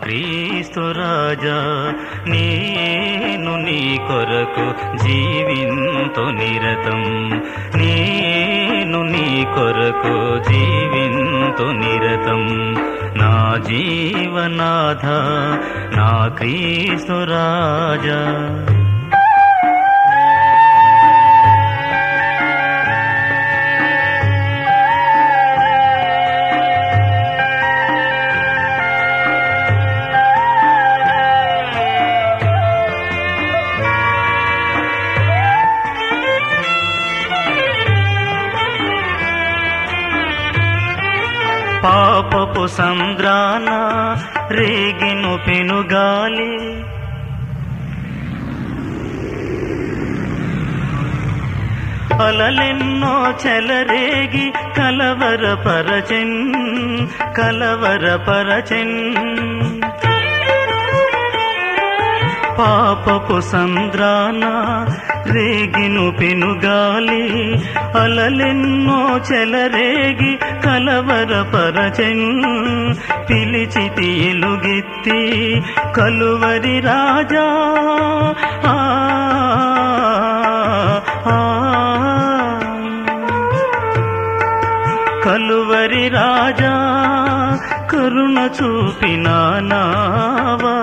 క్రీస్తు రాజా నేను నీ కొరకు జీవింతు నిరతం నేను నీ కొరకు జీవింతు నిరతం నా జీవనాథ నా క్రీస్తు రాజా పాపపు సంద్రాన రేగిను పెనుగాలి అలలెన్నో చెలరేగి కలవర పరచెన్ కలవర పరచెన్ పాపపు సంద్రాన రేగిను పెనుగాలి అలలెన్నో చెలరేగి కలవర పరచెన్ పిలిచితి ఎలుగెత్తి కలువరి రాజా ఆ, ఆ, కలువరి రాజా కరుణ చూపినావా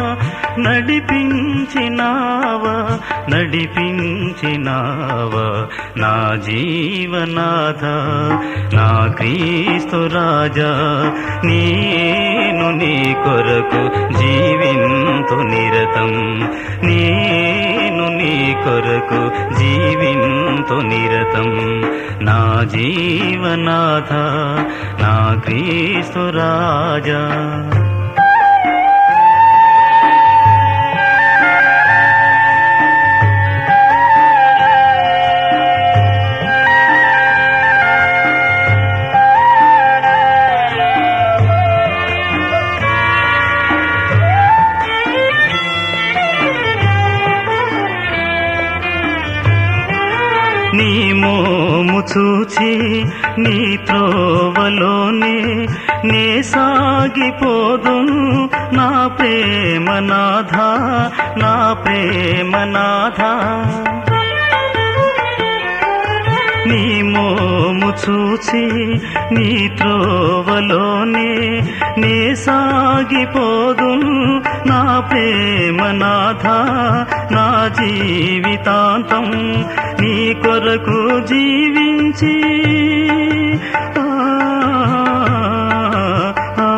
నడిపించినావా నడిపించినావా నా జీవనాథ నా క్రీస్తు రాజా నేను నీ కొరకు జీవింతు నిరతం నేను నీ కొరకు జీవింతు నిరతం నా జీవనాథ నా క్రీస్తు రాజా నీ మోము చూచి నీ త్రోవలోనే నే సాగిపోదును నా ప్రేమనాథ నా ప్రేమనాథ నీ మోము చూచి నీ త్రోవలోనే నే సాగిపోదును నా ప్రేమనాథ నా జీవితాంతం నీ కొరకు జీవించి ఆ, ఆ,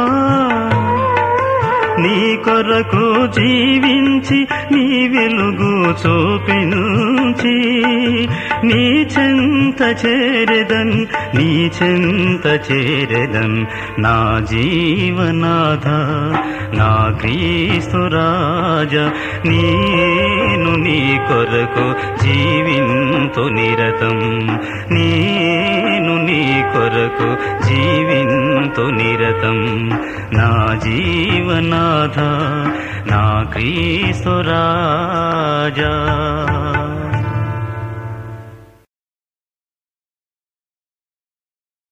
నీ కొరకు జీవించి నీ వెలుగు చూపించి నీ చెంత చేరెదన్ నీ చెంత చేరెదన్ నా జీవనాథ నా క్రీస్తు రాజా నేను నీ కొరకు జీవింతు నిరతం నేను నీ కొరకు జీవింతు నిరతం నా జీవనాథ నా క్రీస్తు రాజా